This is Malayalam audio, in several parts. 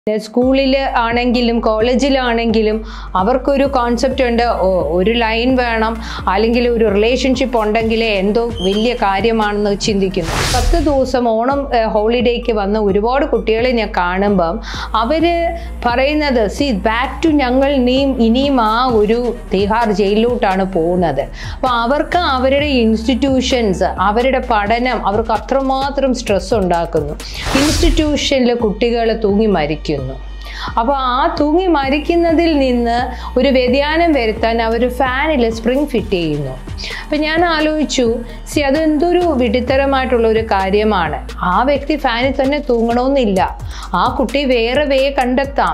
സ്കൂളിൽ ആണെങ്കിലും കോളേജിലാണെങ്കിലും അവർക്കൊരു കോൺസെപ്റ്റ് ഉണ്ട് ഓ ഒരു ലൈൻ വേണം അല്ലെങ്കിൽ ഒരു റിലേഷൻഷിപ്പ് ഉണ്ടെങ്കിലേ എന്തോ വലിയ കാര്യമാണെന്ന് ചിന്തിക്കുന്നു പത്ത് ദിവസം ഓണം ഹോളിഡേക്ക് വന്ന ഒരുപാട് കുട്ടികളെ ഞാൻ കാണുമ്പം അവർ പറയുന്നത് സി ബാക്ക് ടു ഞങ്ങൾ നീയും ഇനിയും ആ ഒരു തിഹാർ ജയിലിലോട്ടാണ് പോകുന്നത് അപ്പോൾ അവർക്ക് അവരുടെ ഇൻസ്റ്റിറ്റ്യൂഷൻസ് അവരുടെ പഠനം അവർക്ക് അത്രമാത്രം സ്ട്രെസ് ഉണ്ടാക്കുന്നു ഇൻസ്റ്റിറ്റ്യൂഷനിൽ കുട്ടികൾ തൂങ്ങി മരിക്കുന്നു അപ്പോൾ ആ തൂങ്ങി മരിക്കുന്നതിൽ നിന്ന് ഒരു വ്യതിയാനം വരുത്താൻ അവർ ഫാനിൽ സ്പ്രിങ് ഫിറ്റ് ചെയ്യുന്നു അപ്പം ഞാൻ ആലോചിച്ചു സി അതെന്തൊരു വിഡിത്തരമായിട്ടുള്ള ഒരു കാര്യമാണ് ആ വ്യക്തി ഫാനിൽ തന്നെ തൂങ്ങണമെന്നില്ല ആ കുട്ടി വേറെ വേ കണ്ടെത്താം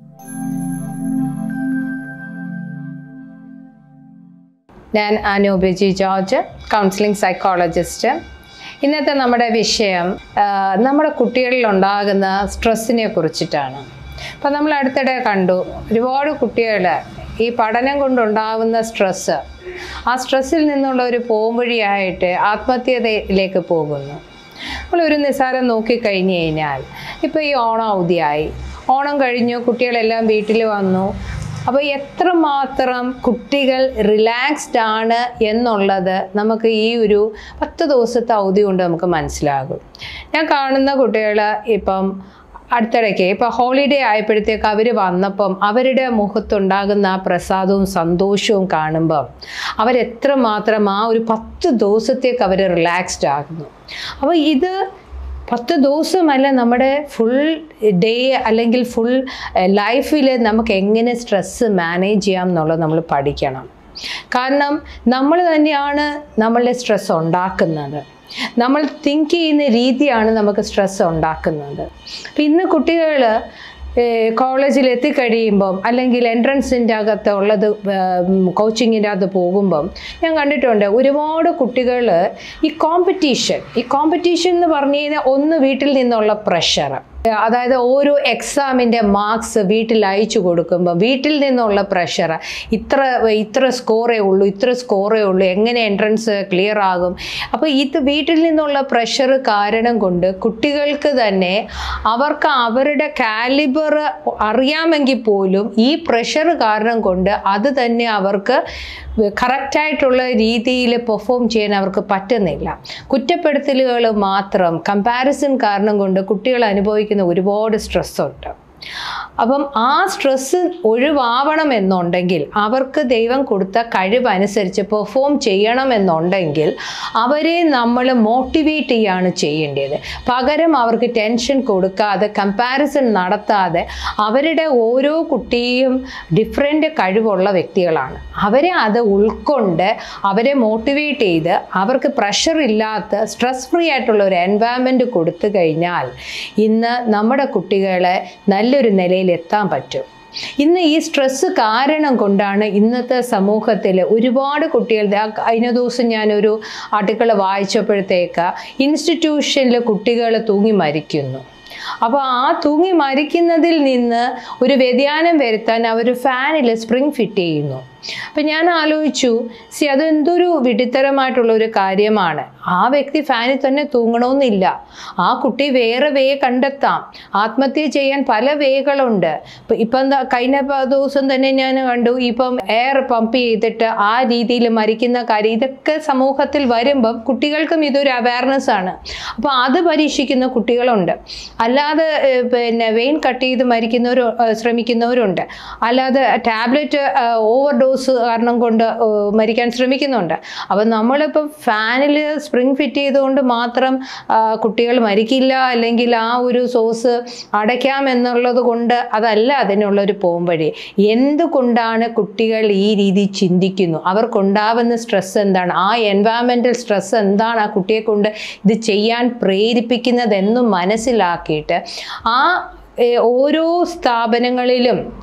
ഞാൻ അനൂപജി ജോർജ് കൗൺസിലിംഗ് സൈക്കോളജിസ്റ്റ് ഇന്നത്തെ നമ്മുടെ വിഷയം ആ, നമ്മുടെ കുട്ടികളിൽ ഉണ്ടാകുന്ന സ്ട്രെസ്സിനെ കുറിച്ചിട്ടാണ് അപ്പം നമ്മൾ അടുത്തിടെ കണ്ടു ഒരുപാട് കുട്ടികൾ ഈ പഠനം കൊണ്ടുണ്ടാകുന്ന സ്ട്രെസ്സ് ആ സ്ട്രെസ്സിൽ നിന്നുള്ള ഒരു പോംവഴിയായിട്ട് ആത്മഹത്യയിലേക്ക് പോകുന്നു നമ്മൾ ഒരു നിസ്സാരം നോക്കിക്കഴിഞ്ഞ് കഴിഞ്ഞാൽ ഇപ്പോൾ ഈ ഓണം അവധിയായി ഓണം കഴിഞ്ഞു കുട്ടികളെല്ലാം വീട്ടിൽ വന്നു അപ്പോൾ എത്രമാത്രം കുട്ടികൾ റിലാക്സ്ഡ് ആണ് എന്നുള്ളത് നമുക്ക് ഈ ഒരു പത്ത് ദിവസത്തെ അവധി കൊണ്ട് നമുക്ക് മനസ്സിലാകും ഞാൻ കാണുന്ന കുട്ടികൾ ഇപ്പം അടുത്തിടയ്ക്ക് ഇപ്പോൾ ഹോളിഡേ ആയപ്പോഴത്തേക്ക് അവർ വന്നപ്പം അവരുടെ മുഖത്തുണ്ടാകുന്ന ആ പ്രസാദവും സന്തോഷവും കാണുമ്പം അവരെത്രമാത്രം ആ ഒരു പത്ത് ദിവസത്തേക്ക് അവർ റിലാക്സ്ഡ് ആകുന്നു അപ്പോൾ ഇത് പത്ത് ദിവസമല്ല നമ്മുടെ ഫുൾ ഡേ അല്ലെങ്കിൽ ഫുൾ ലൈഫിൽ നമുക്ക് എങ്ങനെ സ്ട്രെസ്സ് മാനേജ് ചെയ്യാം എന്നുള്ളത് നമ്മൾ പഠിക്കണം കാരണം നമ്മൾ തന്നെയാണ് നമ്മളുടെ സ്ട്രെസ് ഉണ്ടാക്കുന്നത് നമ്മൾ തിങ്ക് ചെയ്യുന്ന രീതിയാണ് നമുക്ക് സ്ട്രെസ് ഉണ്ടാക്കുന്നത് അപ്പം ഇന്ന് കുട്ടികൾ കോളേജിൽ എത്തിക്കഴിയുമ്പം അല്ലെങ്കിൽ എൻട്രൻസിൻ്റെ അകത്ത് ഉള്ളത് കോച്ചിങ്ങിൻ്റെ അകത്ത് പോകുമ്പം ഞാൻ കണ്ടിട്ടുണ്ട് ഒരുപാട് കുട്ടികൾ ഈ കോമ്പറ്റീഷൻ ഈ കോമ്പറ്റീഷൻ എന്ന് പറഞ്ഞു കഴിഞ്ഞാൽ ഒന്ന് വീട്ടിൽ നിന്നുള്ള പ്രഷർ അതായത് ഓരോ എക്സാമിൻ്റെ മാർക്സ് വീട്ടിൽ അയച്ചു കൊടുക്കുമ്പോൾ വീട്ടിൽ നിന്നുള്ള പ്രഷർ ഇത്ര ഇത്ര സ്കോറേ ഉള്ളൂ ഇത്ര സ്കോറേ ഉള്ളൂ എങ്ങനെ എൻട്രൻസ് ക്ലിയർ ആകും അപ്പോൾ ഇത് വീട്ടിൽ നിന്നുള്ള പ്രഷർ കാരണം കൊണ്ട് കുട്ടികൾക്ക് തന്നെ അവർക്ക് അവരുടെ കാലിബർ അറിയാമെങ്കിൽ പോലും ഈ പ്രഷർ കാരണം കൊണ്ട് അത് തന്നെ അവർക്ക് കറക്റ്റായിട്ടുള്ള രീതിയിൽ പെർഫോം ചെയ്യാൻ അവർക്ക് പറ്റുന്നില്ല കുറ്റപ്പെടുത്തലുകൾ മാത്രം കമ്പാരിസൺ കാരണം കൊണ്ട് കുട്ടികൾ അനുഭവിക്കുന്ന ഒരുപാട് സ്ട്രെസ് ഉണ്ട് അപ്പം ആ സ്ട്രെസ്സ് ഒഴിവാവണമെന്നുണ്ടെങ്കിൽ അവർക്ക് ദൈവം കൊടുത്ത കഴിവനുസരിച്ച് പെർഫോം ചെയ്യണമെന്നുണ്ടെങ്കിൽ അവരെ നമ്മൾ മോട്ടിവേറ്റ് ചെയ്യാണ് ചെയ്യേണ്ടത് പകരം അവർക്ക് ടെൻഷൻ കൊടുക്കാതെ കമ്പാരിസൺ നടത്താതെ അവരുടെ ഓരോ കുട്ടിയും ഡിഫറെൻ്റ് കഴിവുള്ള വ്യക്തികളാണ് അവരെ അത് ഉൾക്കൊണ്ട് അവരെ മോട്ടിവേറ്റ് ചെയ്ത് അവർക്ക് പ്രഷർ ഇല്ലാത്ത സ്ട്രെസ് ഫ്രീ ആയിട്ടുള്ള ഒരു എൻവയൺമെൻറ്റ് കൊടുത്തു കഴിഞ്ഞാൽ ഇന്ന് നമ്മുടെ കുട്ടികളെ നല്ലൊരു നിലയിൽ എത്താൻ പറ്റും ഇന്ന് ഈ സ്ട്രെസ്സ് കാരണം കൊണ്ടാണ് ഇന്നത്തെ സമൂഹത്തിൽ ഒരുപാട് കുട്ടികൾ ദാ കഴിഞ്ഞ ദിവസം ഞാനൊരു ആർട്ടിക്കിൾ വായിച്ചപ്പോഴത്തേക്ക് ഇൻസ്റ്റിറ്റ്യൂഷനിൽ കുട്ടികൾ തൂങ്ങി മരിക്കുന്നു അപ്പോൾ ആ തൂങ്ങി മരിക്കുന്നതിൽ നിന്ന് ഒരു വ്യതിയാനം വരുത്താൻ അവർ ഫാനിൽ സ്പ്രിങ് ഫിറ്റ് ചെയ്യുന്നു അപ്പം ഞാൻ ആലോചിച്ചു സി അതെന്തൊരു വിഡിത്തരമായിട്ടുള്ള ഒരു കാര്യമാണ് ആ വ്യക്തി ഫാനിൽ തന്നെ തൂങ്ങണമെന്നില്ല ആ കുട്ടി വേറെ വേ കണ്ടെത്താം ആത്മഹത്യ ചെയ്യാൻ പല വേകളുണ്ട് ഇപ്പം ഇപ്പം എന്താ കഴിഞ്ഞ പ- ദിവസം തന്നെ ഞാൻ കണ്ടു ഇപ്പം എയർ പമ്പ് ചെയ്തിട്ട് ആ രീതിയിൽ മരിക്കുന്ന കാര്യം ഇതൊക്കെ സമൂഹത്തിൽ വരുമ്പം കുട്ടികൾക്കും ഇതൊരു അവയർനെസ് ആണ് അപ്പോൾ അത് പരീക്ഷിക്കുന്ന കുട്ടികളുണ്ട് അല്ലാതെ ഏഹ്, പിന്നെ വെയിൻ കട്ട് ചെയ്ത് മരിക്കുന്നവർ ശ്രമിക്കുന്നവരുണ്ട് അല്ലാതെ ടാബ്ലറ്റ് ഓവർ ഡോസ് കാരണം കൊണ്ട് ഏഹ്, മരിക്കാൻ ശ്രമിക്കുന്നുണ്ട് അപ്പം നമ്മളിപ്പോൾ ഫാനിൽ സ്പ്രിങ് ഫിറ്റ് ചെയ്തുകൊണ്ട് മാത്രം ആ, കുട്ടികൾ മരിക്കില്ല അല്ലെങ്കിൽ ആ ഒരു സോഴ്സ് അടയ്ക്കാം എന്നുള്ളത് കൊണ്ട് അതല്ല അതിനുള്ളൊരു പോംവഴി എന്തുകൊണ്ടാണ് കുട്ടികൾ ഈ രീതി ചിന്തിക്കുന്നു അവർക്കുണ്ടാവുന്ന സ്ട്രെസ് എന്താണ് ആ എൻവയറമെൻ്റൽ സ്ട്രെസ് എന്താണ് ആ കുട്ടിയെ കൊണ്ട് ഇത് ചെയ്യാൻ പ്രേരിപ്പിക്കുന്നതെന്നും മനസ്സിലാക്കിയിട്ട് ആ ഏ, ഓരോ സ്ഥാപനങ്ങളിലും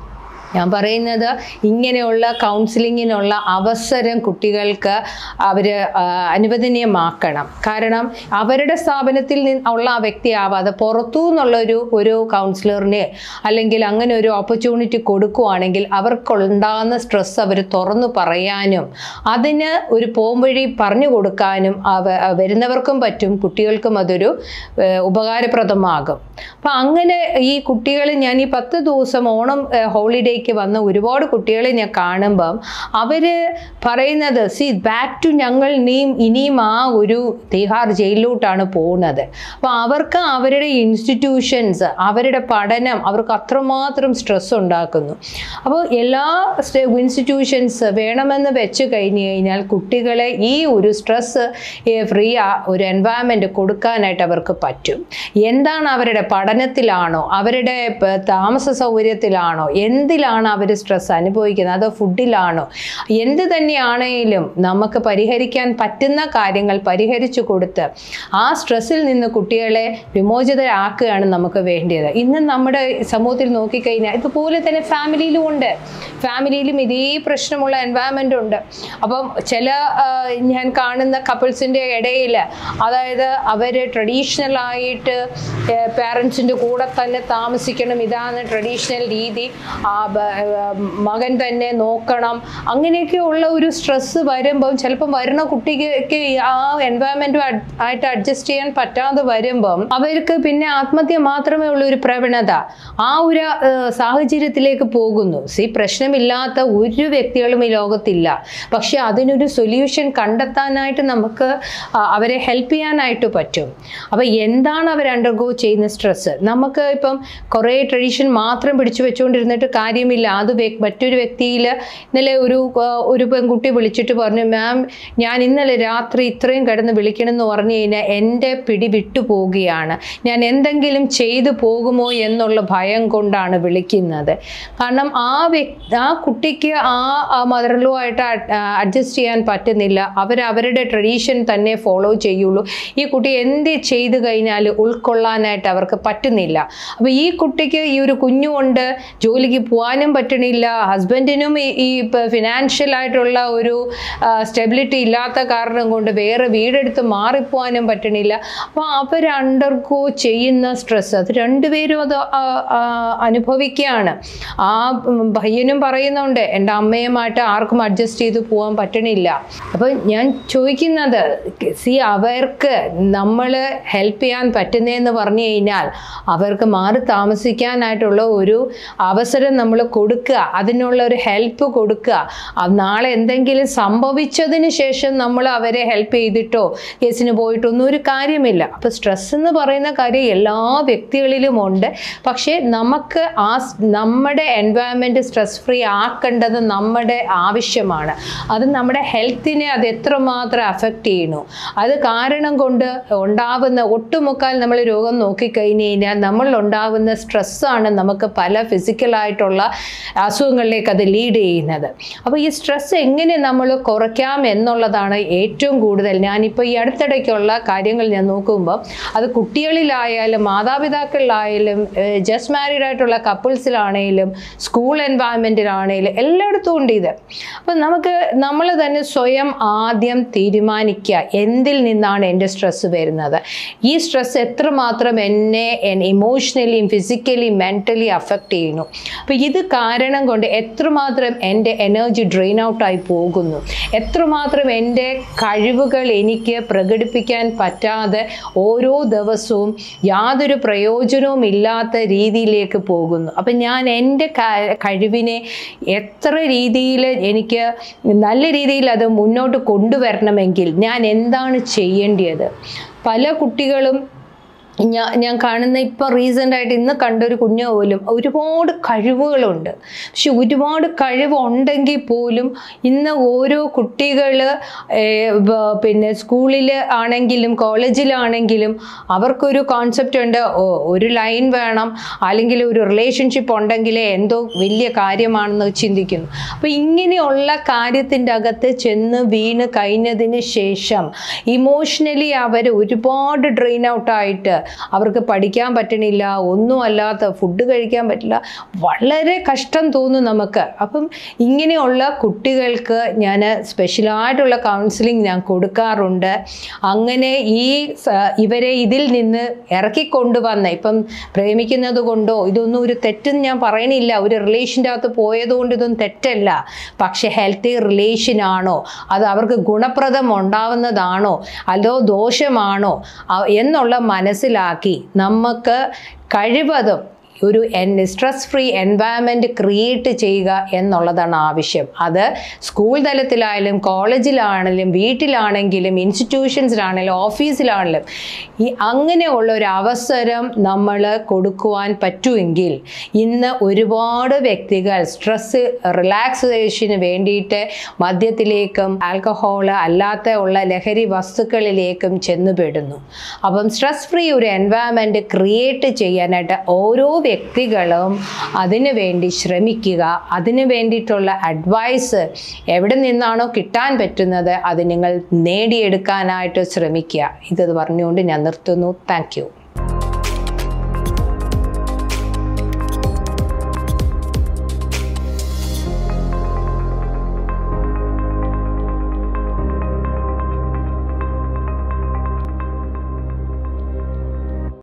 ഞാൻ പറയുന്നത് ഇങ്ങനെയുള്ള കൗൺസിലിങ്ങിനുള്ള അവസരം കുട്ടികൾക്ക് അവർ അനുവദനീയമാക്കണം കാരണം അവരുടെ സ്ഥാപനത്തിൽ നിന്ന് ഉള്ള ആ വ്യക്തിയാവാതെ പുറത്തു നിന്നുള്ള ഒരു ഒരു കൗൺസിലറിനെ അല്ലെങ്കിൽ അങ്ങനെ ഒരു ഓപ്പർച്യൂണിറ്റി കൊടുക്കുവാണെങ്കിൽ അവർക്കുണ്ടാകുന്ന സ്ട്രെസ് അവർ തുറന്നു പറയാനും അതിന് ഒരു പോംവഴി പറഞ്ഞു കൊടുക്കാനും അവ വരുന്നവർക്കും പറ്റും കുട്ടികൾക്കും അതൊരു ഏഹ്, ഉപകാരപ്രദമാകും അപ്പം അങ്ങനെ ഈ കുട്ടികൾ ഞാൻ ഈ പത്ത് ദിവസം ഓണം ഹോളിഡേക്ക് വന്ന ഒരുപാട് കുട്ടികളെ ഞാൻ കാണുമ്പം അവർ പറയുന്നത് സി ബാക്ക് ടു ഞങ്ങൾ ഇനിയും ഇനിയും ആ ഒരു തിഹാർ ജയിലിലോട്ടാണ് പോകുന്നത് അപ്പോൾ അവർക്ക് അവരുടെ ഇൻസ്റ്റിറ്റ്യൂഷൻസ് അവരുടെ പഠനം അവർക്ക് അത്രമാത്രം സ്ട്രെസ് ഉണ്ടാക്കുന്നു അപ്പോൾ എല്ലാ ഇൻസ്റ്റിറ്റ്യൂഷൻസ് വേണമെന്ന് വെച്ച് കഴിഞ്ഞ് കഴിഞ്ഞാൽ കുട്ടികളെ ഈ ഒരു സ്ട്രെസ് ഫ്രീ ഒരു എൻവയൺമെൻറ്റ് കൊടുക്കാനായിട്ട് അവർക്ക് പറ്റും എന്താണ് അവരുടെ പഠനത്തിലാണോ അവരുടെ പ- താമസ സൗകര്യത്തിലാണോ എന്തിലാണ് അവർ സ്ട്രെസ് അനുഭവിക്കുന്നത് അതോ ഫുഡിലാണോ എന്ത് തന്നെയാണെങ്കിലും നമുക്ക് പരിഹരിക്കാൻ പറ്റുന്ന കാര്യങ്ങൾ പരിഹരിച്ചു കൊടുത്ത് ആ സ്ട്രെസ്സിൽ നിന്ന് കുട്ടികളെ വിമോചിതരാക്കുകയാണ് നമുക്ക് വേണ്ടിയത് ഇന്ന് നമ്മുടെ സമൂഹത്തിൽ നോക്കിക്കഴിഞ്ഞാൽ ഇതുപോലെ തന്നെ ഫാമിലിയിലും ഉണ്ട് ഫാമിലിയിലും ഇതേ പ്രശ്നമുള്ള എൻവയൺമെൻ്റ് ഉണ്ട് അപ്പം ചില ആ, ഞാൻ കാണുന്ന കപ്പിൾസിൻ്റെ ഇടയിൽ അതായത് അവർ ട്രഡീഷണൽ ആയിട്ട് പാരൻസിൻ്റെ കൂടെ തന്നെ താമസിക്കണം ഇതാണ് ട്രഡീഷണൽ രീതി ആ, ബ- ആ, മകൻ തന്നെ നോക്കണം അങ്ങനെയൊക്കെ ഉള്ള ഒരു സ്ട്രെസ്സ് വരുമ്പം ചിലപ്പം വരുന്ന കുട്ടിക്ക് ആ എൻവയൺമെൻറ്റും ആയിട്ട് അഡ്ജസ്റ്റ് ചെയ്യാൻ പറ്റാതെ വരുമ്പം അവർക്ക് പിന്നെ ആത്മഹത്യ മാത്രമേ ഉള്ളൂ ഒരു പ്രവണത ആ ഒരു ആ, സാഹചര്യത്തിലേക്ക് പോകുന്നു സി പ്രശ്നമില്ലാത്ത ഒരു വ്യക്തികളും ഈ ലോകത്തില്ല പക്ഷെ അതിനൊരു സൊല്യൂഷൻ കണ്ടെത്താനായിട്ട് നമുക്ക് ആ, അവരെ ഹെൽപ്പ് ചെയ്യാനായിട്ട് പറ്റും അപ്പോൾ എന്താണ് അവർ അണ്ടർഗോ ചെയ്യുന്ന സ്ട്രെസ്സ് നമുക്ക് ഇപ്പം കുറേ ട്രഡീഷൻ മാത്രം പിടിച്ചു വെച്ചുകൊണ്ടിരുന്നിട്ട് കാര്യമില്ല അത് വ്യ- മറ്റൊരു വ്യക്തിയിൽ ഇന്നലെ ഒരു ആ, ഒരു പെൺകുട്ടി വിളിച്ചിട്ട് പറഞ്ഞു മാം ഞാൻ ഇന്നലെ രാത്രി ഇത്രയും കിടന്ന് വിളിക്കണം എന്ന് പറഞ്ഞു കഴിഞ്ഞാൽ എൻ്റെ പിടി വിട്ടു പോവുകയാണ് ഞാൻ എന്തെങ്കിലും ചെയ്തു പോകുമോ എന്നുള്ള ഭയം കൊണ്ടാണ് വിളിക്കുന്നത് കാരണം ആ വ്യക്തി ആ കുട്ടിക്ക് ആ മദർലോ ആയിട്ട് അഡ്ജസ്റ്റ് ചെയ്യാൻ പറ്റുന്നില്ല അവർ അവരുടെ ട്രഡീഷൻ തന്നെ ഫോളോ ചെയ്യുള്ളൂ ഈ കുട്ടി എന്ത് ചെയ്തു കഴിഞ്ഞാൽ ഉൾക്കൊള്ളാനായിട്ട് അവർക്ക് പറ്റുന്നില്ല അപ്പോൾ ഈ കുട്ടിക്ക് ഈ ഒരു കുഞ്ഞുകൊണ്ട് ജോലിക്ക് പോകാനും പറ്റണില്ല ഹസ്ബൻഡിനും ഈ ഈ ഫിനാൻഷ്യൽ ആയിട്ടുള്ള ഒരു സ്റ്റെബിലിറ്റി ഇല്ലാത്ത കാരണം കൊണ്ട് വേറെ വീടെടുത്ത് മാറിപ്പോകാനും പറ്റണില്ല അപ്പോൾ അവർ അണ്ടർഗോ ചെയ്യുന്ന സ്ട്രെസ് അത് രണ്ടുപേരും അത് ആ, ആ, അനുഭവിക്കുകയാണ് ആ ഉം, പയ്യനും പറയുന്നുണ്ട് എൻ്റെ അമ്മയുമായിട്ട് ആർക്കും അഡ്ജസ്റ്റ് ചെയ്ത് പോകാൻ പറ്റണില്ല അപ്പോൾ ഞാൻ ചോദിക്കുന്നത് സി അവർക്ക് നമ്മൾ ഹെൽപ്പ് ചെയ്യാൻ പറ്റുന്നതെന്ന് പറഞ്ഞു കഴിഞ്ഞാൽ അവർക്ക് മാറി താമസിക്കാനായിട്ടുള്ള ഒരു അവസരം നമ്മൾ കൊടുക്കുക അതിനുള്ള ഒരു ഹെൽപ്പ് കൊടുക്കുക അത് നാളെ എന്തെങ്കിലും സംഭവിച്ചതിന് ശേഷം നമ്മൾ അവരെ ഹെൽപ്പ് ചെയ്തിട്ടോ കേസിന് പോയിട്ടൊന്നും ഒരു കാര്യമില്ല അപ്പോൾ സ്ട്രെസ് എന്ന് പറയുന്ന കാര്യം എല്ലാ വ്യക്തികളിലും ഉണ്ട് പക്ഷേ നമുക്ക് ആ സ് നമ്മുടെ എൻവയൺമെൻറ്റ് സ്ട്രെസ് ഫ്രീ ആക്കേണ്ടത് നമ്മുടെ ആവശ്യമാണ് അത് നമ്മുടെ ഹെൽത്തിനെ അത് എത്രമാത്രം അഫക്റ്റ് ചെയ്യുന്നു അത് കാരണം കൊണ്ട് ഉണ്ടാവുന്ന ഒട്ടുമുക്കാൽ നമ്മൾ രോഗം നോക്കിക്കഴിഞ്ഞ് കഴിഞ്ഞാൽ നമ്മളിൽ ഉണ്ടാവുന്ന സ്ട്രെസ്സാണ് നമുക്ക് പല ഫിസിക്കലായിട്ടുള്ള അസുഖങ്ങളിലേക്ക് അത് ലീഡ് ചെയ്യുന്നത് അപ്പോൾ ഈ സ്ട്രെസ് എങ്ങനെ നമ്മൾ കുറയ്ക്കാം എന്നുള്ളതാണ് ഏറ്റവും കൂടുതൽ ഞാനിപ്പോൾ ഈ അടുത്തിടയ്ക്കുള്ള കാര്യങ്ങൾ ഞാൻ നോക്കുമ്പോൾ അത് കുട്ടികളിലായാലും മാതാപിതാക്കളിലായാലും ജസ്റ്റ് മാരീഡ് ആയിട്ടുള്ള കപ്പിൾസിലാണെങ്കിലും സ്കൂൾ എൻവയൺമെൻറ്റിലാണെങ്കിലും എല്ലായിടത്തും ഉണ്ട് ഇത് അപ്പം നമുക്ക് നമ്മൾ തന്നെ സ്വയം ആദ്യം തീരുമാനിക്കുക എന്തിൽ നിന്നാണ് എൻ്റെ സ്ട്രെസ്സ് വരുന്നത് ഈ സ്ട്രെസ് എത്രമാത്രം എന്നെ ഇമോഷണലിയും ഫിസിക്കലി മെൻ്റലി അഫക്റ്റ് ചെയ്യുന്നു അപ്പോൾ ഇത് കാരണം കൊണ്ട് എത്രമാത്രം എൻ്റെ എനർജി ഡ്രെയിൻ ഔട്ടായി പോകുന്നു എത്രമാത്രം എൻ്റെ കഴിവുകൾ എനിക്ക് പ്രകടിപ്പിക്കാൻ പറ്റാതെ ഓരോ ദിവസവും യാതൊരു പ്രയോജനവും ഇല്ലാത്ത രീതിയിലേക്ക് പോകുന്നു അപ്പം ഞാൻ എൻ്റെ ക- കഴിവിനെ എത്ര രീതിയിൽ എനിക്ക് നല്ല രീതിയിൽ അത് മുന്നോട്ട് കൊണ്ടുവരണമെങ്കിൽ ഞാൻ എന്താണ് ചെയ്യേണ്ടത് പല കുട്ടികളും ഞാൻ ഞാൻ കാണുന്ന ഇപ്പം റീസെൻ്റ് ആയിട്ട് ഇന്ന് കണ്ട ഒരു കുഞ്ഞ് പോലും ഒരുപാട് കഴിവുകളുണ്ട് പക്ഷെ ഒരുപാട് കഴിവുണ്ടെങ്കിൽ പോലും ഇന്ന് ഓരോ കുട്ടികൾ പിന്നെ സ്കൂളിൽ ആണെങ്കിലും കോളേജിലാണെങ്കിലും അവർക്കൊരു കോൺസെപ്റ്റ് ഉണ്ട് ഓ ഒരു ലൈൻ വേണം അല്ലെങ്കിൽ ഒരു റിലേഷൻഷിപ്പ് ഉണ്ടെങ്കിലേ എന്തോ വലിയ കാര്യമാണെന്ന് ചിന്തിക്കുന്നു അപ്പോൾ ഇങ്ങനെയുള്ള കാര്യത്തിൻ്റെ അകത്ത് ചെന്ന് വീണ് കഴിഞ്ഞതിന് ശേഷം ഇമോഷണലി അവർ ഒരുപാട് ഡ്രെയിൻ ഔട്ടായിട്ട് അവർക്ക് പഠിക്കാൻ പറ്റണില്ല ഒന്നും അല്ലാത്ത ഫുഡ് കഴിക്കാൻ പറ്റില്ല വളരെ കഷ്ടം തോന്നും നമുക്ക് അപ്പം ഇങ്ങനെയുള്ള കുട്ടികൾക്ക് ഞാൻ സ്പെഷ്യലായിട്ടുള്ള കൗൺസിലിംഗ് ഞാൻ കൊടുക്കാറുണ്ട് അങ്ങനെ ഈ സ- ഇവരെ ഇതിൽ നിന്ന് ഇറക്കിക്കൊണ്ടുവന്ന് ഇപ്പം പ്രേമിക്കുന്നത് കൊണ്ടോ ഇതൊന്നും ഒരു തെറ്റെന്ന് ഞാൻ പറയണില്ല ഒരു റിലേഷൻ്റെ അകത്ത് പോയതുകൊണ്ട് ഇതൊന്നും തെറ്റല്ല പക്ഷെ ഹെൽത്തി റിലേഷൻ ആണോ അത് അവർക്ക് ഗുണപ്രദം ഉണ്ടാവുന്നതാണോ അതോ ദോഷമാണോ അ- എന്നുള്ള മനസ്സിലാക്കി നമുക്ക് കഴിവതും ഒരു സ്ട്രെസ് ഫ്രീ എൻവയൺമെൻറ്റ് ക്രിയേറ്റ് ചെയ്യുക എന്നുള്ളതാണ് ആവശ്യം അത് സ്കൂൾ തലത്തിലായാലും കോളേജിലാണെങ്കിലും വീട്ടിലാണെങ്കിലും ഇൻസ്റ്റിറ്റ്യൂഷൻസിലാണെങ്കിലും ഓഫീസിലാണെങ്കിലും ഈ അങ്ങനെയുള്ള ഒരു അവസരം നമ്മൾ കൊടുക്കുവാൻ പറ്റുമെങ്കിൽ ഇന്ന് ഒരുപാട് വ്യക്തികൾ സ്ട്രെസ് റിലാക്സേഷന് വേണ്ടിയിട്ട് മദ്യത്തിലേക്കും ആൽക്കഹോൾ അല്ലാത്ത ഉള്ള ലഹരി വസ്തുക്കളിലേക്കും ചെന്നുപെടുന്നു അപ്പം സ്ട്രെസ് ഫ്രീ ഒരു എൻവയൺമെൻറ്റ് ക്രിയേറ്റ് ചെയ്യാനായിട്ട് ഓരോ വ്യക്തികളും അതിനു വേണ്ടി ശ്രമിക്കുക അതിനു വേണ്ടിയിട്ടുള്ള അഡ്വൈസ് എവിടെ നിന്നാണോ കിട്ടാൻ പറ്റുന്നത് അത് നിങ്ങൾ നേടിയെടുക്കാനായിട്ട് ശ്രമിക്കുക ഇത് പറഞ്ഞുകൊണ്ട് ഞാൻ നിർത്തുന്നു താങ്ക് യു